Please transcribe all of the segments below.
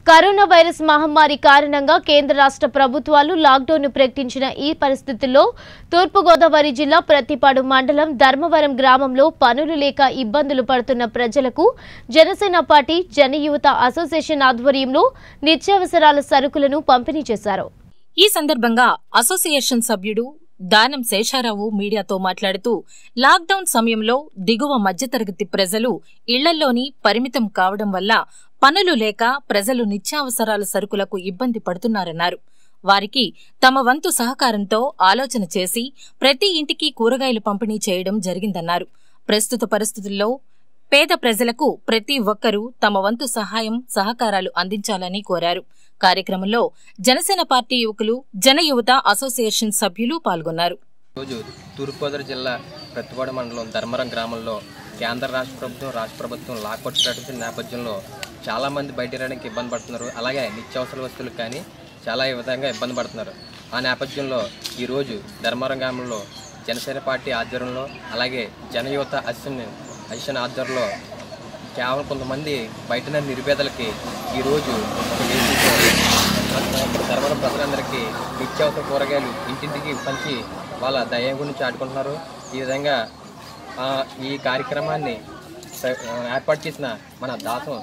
corona virus మహమ్మారి కారణంగా కేంద్ర రాష్ట్ర ప్రభుత్వాలు లాక్డౌన్ ప్రకటించిన ఈ పరిస్థితుల్లో తూర్పుగోదావరి జిల్లా ప్రతిపాడు మండలం ధర్మవరం గ్రామంలో పనులు లేక ఇబ్బందులు పడుతున్న ప్రజలకు జనసేన పార్టీ జనయువత అసోసియేషన్ ఆధ్వర్యంలో నిత్యావసరాల సరుకులను పంపిణీ చేశారు ఈ సందర్భంగా అసోసియేషన్ సభ్యుడు దానం శేషారావు మీడియాతో మాట్లాడుతూ లాక్డౌన్ సమయంలో దిగువ మధ్యతరగతి ప్రజలు ఇళ్లల్లోని పరిమితం కావడం వల్ల పనులు లేక ప్రజలు నిత్యావసరాల సరుకులకు ఇబ్బంది పడుతున్నారన్నారు వారికి తమ వంతు సహకారంతో ఆలోచన చేసి ప్రతి ఇంటికి కూరగాయలు పంపిణీ చేయడం జరిగిందన్నారు ప్రస్తుత పరిస్థితుల్లో పేద ప్రజలకు ప్రతి ఒక్కరూ తమ వంతు సహాయం సహకారాలు అందించాలని కోరారు కార్యక్రమంలో జనసేన పార్టీ యువకులు జనయువత అసోసియేషన్ సభ్యులు పాల్గొన్నారు రోజు తూర్పుగోదావరి జిల్లా ప్రతిపాడు మండలం ధర్మవరం గ్రామంలో కేంద్ర రాష్ట్ర ప్రభుత్వం రాష్ట్ర ప్రభుత్వం లాక్అవుట్ ప్రకటించిన నేపథ్యంలో చాలామంది బయట రావడానికి ఇబ్బంది పడుతున్నారు అలాగే నిత్యావసర వస్తువులకు కానీ చాలా విధంగా ఇబ్బంది పడుతున్నారు ఆ నేపథ్యంలో ఈరోజు ధర్మవరం గ్రామంలో జనసేన పార్టీ ఆధ్వర్యంలో అలాగే జనయువత అసిన్ అసిన్ ఆధ్వర్యంలో కేవలం కొంతమంది బయట నిరుపేదలకి ఈరోజు ఒక వేదికతో ఇక్కడ ధర్మవరం ప్రజలందరికీ నిత్యావసర కూరగాయలు ఇంటింటికి పంచి వాళ్ళ దయ గురించి ఆడుకుంటున్నారు ఈ విధంగా ఆ, ఈ కార్యక్రమాన్ని స- ఆ, ఏర్పాటు చేసిన మన దాసం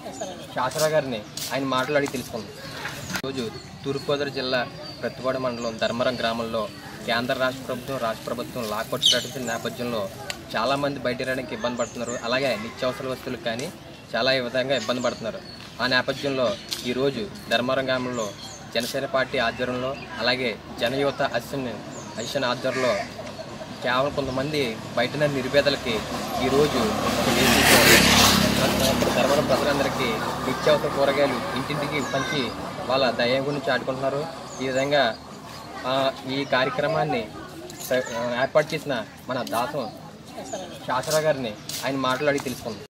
శాసరా గారిని ఆయన మాట్లాడి తెలుసుకుందాం ఈరోజు తూర్పుగోదావరి జిల్లా ప్రతిపాడు మండలం ధర్మవరం గ్రామంలో కేంద్ర రాష్ట్ర ప్రభుత్వం రాష్ట్ర ప్రభుత్వం లాక్అవుట్ ప్రకటించిన నేపథ్యంలో చాలామంది బయట రావడానికి ఇబ్బంది పడుతున్నారు అలాగే నిత్యావసర వస్తువులకు కానీ చాలా విధంగా ఇబ్బంది పడుతున్నారు ఆ నేపథ్యంలో ఈరోజు ధర్మవరం గ్రామంలో జనసేన పార్టీ ఆధ్వర్యంలో అలాగే జనయువత అసిన్ అసిన్ ఆధ్వర్యంలో కేవలం కొంతమంది బయట నిరుపేదలకి ఈరోజు ఒక వేదికతో ఇక్కడ ధర్మవరం ప్రజలందరికీ నిత్యావసర కూరగాయలు ఇంటింటికి పంచి వాళ్ళ దయ గురించి ఆడుకుంటున్నారు ఈ విధంగా ఆ, ఈ కార్యక్రమాన్ని స- ఆ, ఏర్పాటు చేసిన మన దాసం శాసరా గారిని ఆయన మాట్లాడి తెలుసుకుందాం